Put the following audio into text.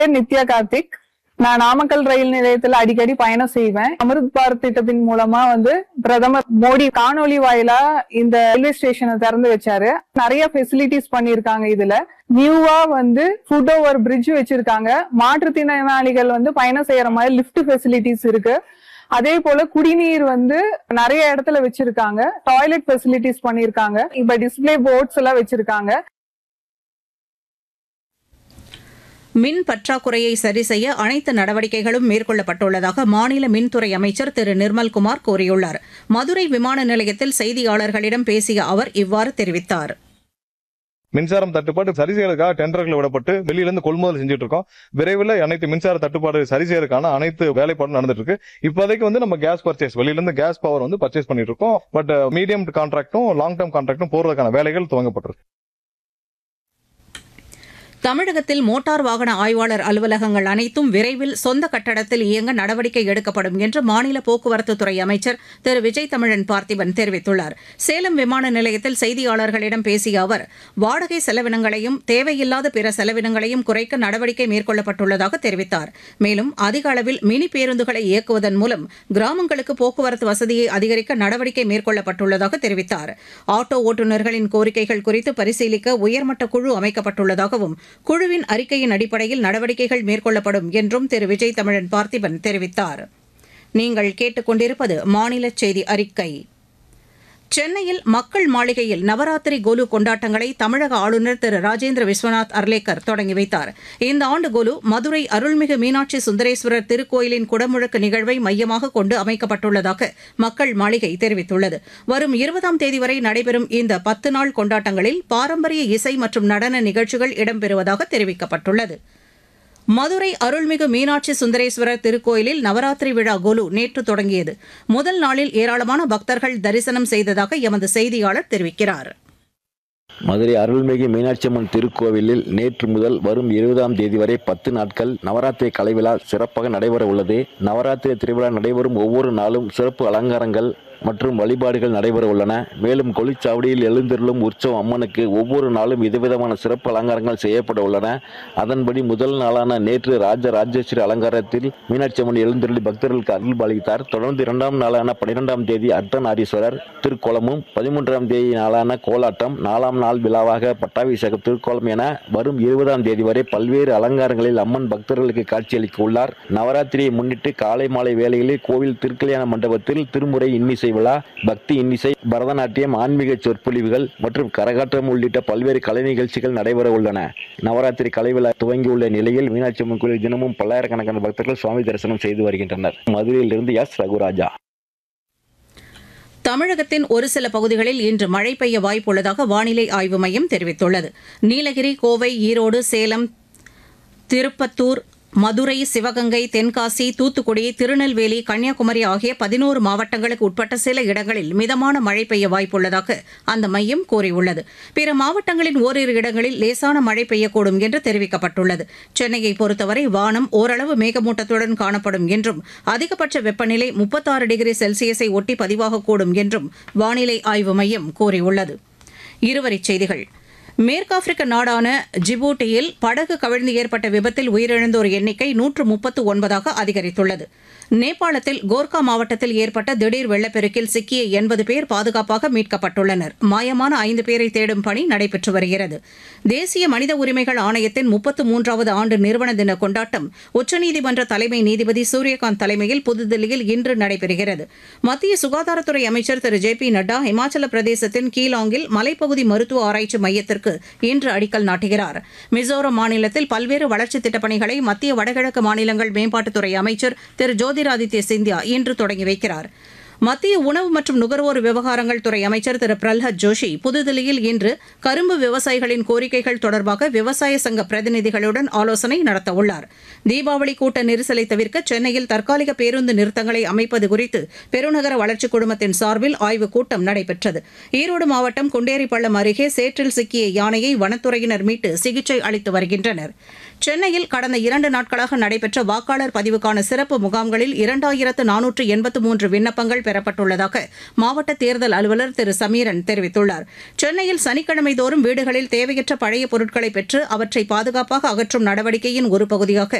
பேர் நித்யா கார்த்திக் நான் நாமக்கல் ரயில் நிலையத்துல அடிக்கடி பயணம் செய்வேன் அமிர்த் பாரத் திட்டத்தின் மூலமா வந்து பிரதமர் மோடி காணொலி வாயிலா இந்த ரயில்வே ஸ்டேஷனை திறந்து வச்சாரு நிறைய ஃபெசிலிட்டிஸ் பண்ணிருக்காங்க இதுல நியூவா வந்து ஃபுட் ஓவர் பிரிட்ஜ் வச்சிருக்காங்க மாற்றுத்திறனாளிகள் வந்து பயணம் செய்யற மாதிரி லிஃப்ட் ஃபெசிலிட்டிஸ் இருக்கு அதே போல குடிநீர் வந்து நிறைய இடத்துல வச்சிருக்காங்க டாய்லெட் ஃபெசிலிட்டிஸ் பண்ணிருக்காங்க இப்ப டிஸ்ப்ளே போர்ட்ஸ் எல்லாம் வச்சிருக்காங்க மின் பற்றாக்குறையை சரி செய்ய அனைத்து நடவடிக்கைகளும் மேற்கொள்ளப்பட்டுள்ளதாக மாநில மின்துறை அமைச்சர் திரு நிர்மல்குமார் கூறியுள்ளார் மதுரை விமான நிலையத்தில் செய்தியாளர்களிடம் பேசிய அவர் இவ்வாறு தெரிவித்தார் மின்சாரம் தட்டுப்பாடு சரி செய்யறதுக்காக டெண்டர்கள் விடப்பட்டு வெளியில இருந்து கொள்முதல் செஞ்சுட்டு இருக்கோம் விரைவில் அனைத்து மின்சார தட்டுப்பாடு சரி செய்யறதுக்கான அனைத்து வேலைப்பாடும் நடந்துட்டு இருக்கு இப்போதைக்கு வந்து நம்ம கேஸ் பர்ச்சேஸ் வெளியில இருந்து கேஸ் பவர் வந்து பர்ச்சேஸ் பண்ணிட்டு இருக்கோம் பட் மீடியம் கான்ட்ராக்டும் லாங் டேர்ம் கான்ட்ராக்டும் போறதுக்கான வேலைகள் துவங்கப்பட்டிருக்கு தமிழகத்தில் மோட்டார் வாகன ஆய்வாளர் அலுவலகங்கள் அனைத்தும் விரைவில் சொந்த கட்டடத்தில் இயங்க நடவடிக்கை எடுக்கப்படும் என்று மாநில போக்குவரத்துத்துறை அமைச்சர் திரு விஜய் தமிழன் பார்த்திபன் தெரிவித்துள்ளார் சேலம் விமான நிலையத்தில் செய்தியாளர்களிடம் பேசிய அவர் வாடகை செலவினங்களையும் தேவையில்லாத பிற செலவினங்களையும் குறைக்க நடவடிக்கை மேற்கொள்ளப்பட்டுள்ளதாக தெரிவித்தார் மேலும் அதிக அளவில் மினி பேருந்துகளை இயக்குவதன் மூலம் கிராமங்களுக்கு போக்குவரத்து வசதியை அதிகரிக்க நடவடிக்கை மேற்கொள்ளப்பட்டுள்ளதாக தெரிவித்தார் ஆட்டோ ஓட்டுநர்களின் கோரிக்கைகள் குறித்து பரிசீலிக்க உயர்மட்ட குழு அமைக்கப்பட்டுள்ளதாகவும் குழுவின் அறிக்கையின் அடிப்படையில் நடவடிக்கைகள் மேற்கொள்ளப்படும் என்றும் திரு விஜய் தமிழன் பார்த்திபன் தெரிவித்தார் நீங்கள் கேட்டுக்கொண்டிருப்பது மாநில செய்தி அறிக்கை சென்னையில் மக்கள் மாளிகையில் நவராத்திரி கோலு கொண்டாட்டங்களை தமிழக ஆளுநர் திரு ராஜேந்திர விஸ்வநாத் அர்லேக்கர் தொடங்கி வைத்தார் இந்த ஆண்டு கோலு மதுரை அருள்மிகு மீனாட்சி சுந்தரேஸ்வரர் திருக்கோயிலின் குடமுழக்கு நிகழ்வை மையமாக கொண்டு அமைக்கப்பட்டுள்ளதாக மக்கள் மாளிகை தெரிவித்துள்ளது வரும் இருபதாம் தேதி வரை நடைபெறும் இந்த பத்து நாள் கொண்டாட்டங்களில் பாரம்பரிய இசை மற்றும் நடன நிகழ்ச்சிகள் இடம்பெறுவதாக தெரிவிக்கப்பட்டுள்ளது மதுரை அருள்மிகு மீனாட்சி சுந்தரேஸ்வரர் திருக்கோயிலில் நவராத்திரி விழா கொலு நேற்று தொடங்கியது முதல் நாளில் ஏராளமான பக்தர்கள் தரிசனம் செய்ததாக எமது செய்தியாளர் தெரிவிக்கிறார் மதுரை அருள்மிகு மீனாட்சியம்மன் திருக்கோவிலில் நேற்று முதல் வரும் இருபதாம் தேதி வரை பத்து நாட்கள் நவராத்திரி கலைவிழா சிறப்பாக நடைபெற உள்ளது நவராத்திரி திருவிழா நடைபெறும் ஒவ்வொரு நாளும் சிறப்பு அலங்காரங்கள் மற்றும் வழிபாடுகள் நடைபெற உள்ளன மேலும் கொளிச்சாவடியில் எழுந்தருளும் உற்சவ அம்மனுக்கு ஒவ்வொரு நாளும் விதவிதமான சிறப்பு அலங்காரங்கள் செய்யப்பட உள்ளன அதன்படி முதல் நாளான நேற்று ராஜ ராஜேஸ்வரி அலங்காரத்தில் மீனாட்சி அம்மன் எழுந்தருளி பக்தர்களுக்கு அருள் பாலித்தார் தொடர்ந்து இரண்டாம் நாளான பன்னிரெண்டாம் தேதி அர்த்தநாரீஸ்வரர் திருக்கோலமும் பதிமூன்றாம் தேதி நாளான கோலாட்டம் நாலாம் நாள் விழாவாக பட்டாபிஷேக திருக்கோலம் என வரும் இருபதாம் தேதி வரை பல்வேறு அலங்காரங்களில் அம்மன் பக்தர்களுக்கு காட்சியளிக்க உள்ளார் நவராத்திரியை முன்னிட்டு காலை மாலை வேளைகளில் கோவில் திருக்கல்யாண மண்டபத்தில் திருமுறை இன்னிசை விழா பக்தி இன்னிசை பரதநாட்டியம் ஆன்மீக சொற்பொழிவுகள் மற்றும் கரகாட்டம் உள்ளிட்ட பல்வேறு கலை நிகழ்ச்சிகள் நடைபெற உள்ளன நவராத்திரி கலை விழா துவங்கியுள்ள நிலையில் மீனாட்சி அம்மன் கோயில் தினமும் பல்லாயிரக்கணக்கான பக்தர்கள் சுவாமி தரிசனம் செய்து வருகின்றனர் மதுரையிலிருந்து எஸ் ரகுராஜா தமிழகத்தின் ஒரு சில பகுதிகளில் இன்று மழை பெய்ய வாய்ப்புள்ளதாக வானிலை ஆய்வு மையம் தெரிவித்துள்ளது நீலகிரி கோவை ஈரோடு சேலம் திருப்பத்தூர் மதுரை சிவகங்கை தென்காசி தூத்துக்குடி திருநெல்வேலி கன்னியாகுமரி ஆகிய பதினோரு மாவட்டங்களுக்கு உட்பட்ட சில இடங்களில் மிதமான மழை பெய்ய வாய்ப்புள்ளதாக அந்த மையம் கூறியுள்ளது பிற மாவட்டங்களின் ஓரிரு இடங்களில் லேசான மழை பெய்யக்கூடும் என்று தெரிவிக்கப்பட்டுள்ளது சென்னையை பொறுத்தவரை வானம் ஓரளவு மேகமூட்டத்துடன் காணப்படும் என்றும் அதிகபட்ச வெப்பநிலை முப்பத்தாறு டிகிரி செல்சியஸை ஒட்டி பதிவாகக்கூடும் என்றும் வானிலை ஆய்வு மையம் கூறியுள்ளது இருவரிச் செய்திகள் மேற்காப்பிரிக்க நாடான ஜிபூட்டியில் படகு கவிழ்ந்து ஏற்பட்ட விபத்தில் உயிரிழந்தோர் எண்ணிக்கை நூற்று முப்பத்து ஒன்பதாக அதிகரித்துள்ளது நேபாளத்தில் கோர்கா மாவட்டத்தில் ஏற்பட்ட திடீர் வெள்ளப்பெருக்கில் சிக்கிய எண்பது பேர் பாதுகாப்பாக மீட்கப்பட்டுள்ளனர் மாயமான ஐந்து பேரை தேடும் பணி நடைபெற்று வருகிறது தேசிய மனித உரிமைகள் ஆணையத்தின் முப்பத்து மூன்றாவது ஆண்டு நிறுவன தின கொண்டாட்டம் உச்சநீதிமன்ற தலைமை நீதிபதி சூரியகாந்த் தலைமையில் புதுதில்லியில் இன்று நடைபெறுகிறது மத்திய சுகாதாரத்துறை அமைச்சர் திரு ஜே பி நட்டா இமாச்சல பிரதேசத்தின் கீலாங்கில் மலைப்பகுதி மருத்துவ ஆராய்ச்சி மையத்திற்கு இன்று அடிக்கல் நாட்டுகிறார் மிசோரம் மாநிலத்தில் பல்வேறு வளர்ச்சித் திட்டப் பணிகளை மத்திய வடகிழக்கு மாநிலங்கள் மேம்பாட்டுத்துறை அமைச்சர் திரு ஜோதிராதித்ய சிந்தியா இன்று தொடங்கி வைக்கிறார் மத்திய உணவு மற்றும் நுகர்வோர் விவகாரங்கள் துறை அமைச்சர் திரு பிரல்ஹத் ஜோஷி புதுதில்லியில் இன்று கரும்பு விவசாயிகளின் கோரிக்கைகள் தொடர்பாக விவசாய சங்க பிரதிநிதிகளுடன் ஆலோசனை நடத்தவுள்ளார் தீபாவளி கூட்ட நெரிசலை தவிர்க்க சென்னையில் தற்காலிக பேருந்து நிறுத்தங்களை அமைப்பது குறித்து பெருநகர வளர்ச்சிக் குழுமத்தின் சார்பில் ஆய்வுக் கூட்டம் நடைபெற்றது ஈரோடு மாவட்டம் குண்டேரிப்பள்ளம் அருகே சேற்றில் சிக்கிய யானையை வனத்துறையினர் மீட்டு சிகிச்சை அளித்து வருகின்றனர் சென்னையில் கடந்த இரண்டு நாட்களாக நடைபெற்ற வாக்காளர் பதிவுக்கான சிறப்பு முகாம்களில் இரண்டாயிரத்து நானூற்று எண்பத்து மூன்று விண்ணப்பங்கள் பெறப்பட்டுள்ளதாக மாவட்ட தேர்தல் அலுவலர் திரு சமீரன் தெரிவித்துள்ளார் சென்னையில் சனிக்கிழமை தோறும் வீடுகளில் தேவையற்ற பழைய பொருட்களை பெற்று அவற்றை பாதுகாப்பாக அகற்றும் நடவடிக்கையின் ஒரு பகுதியாக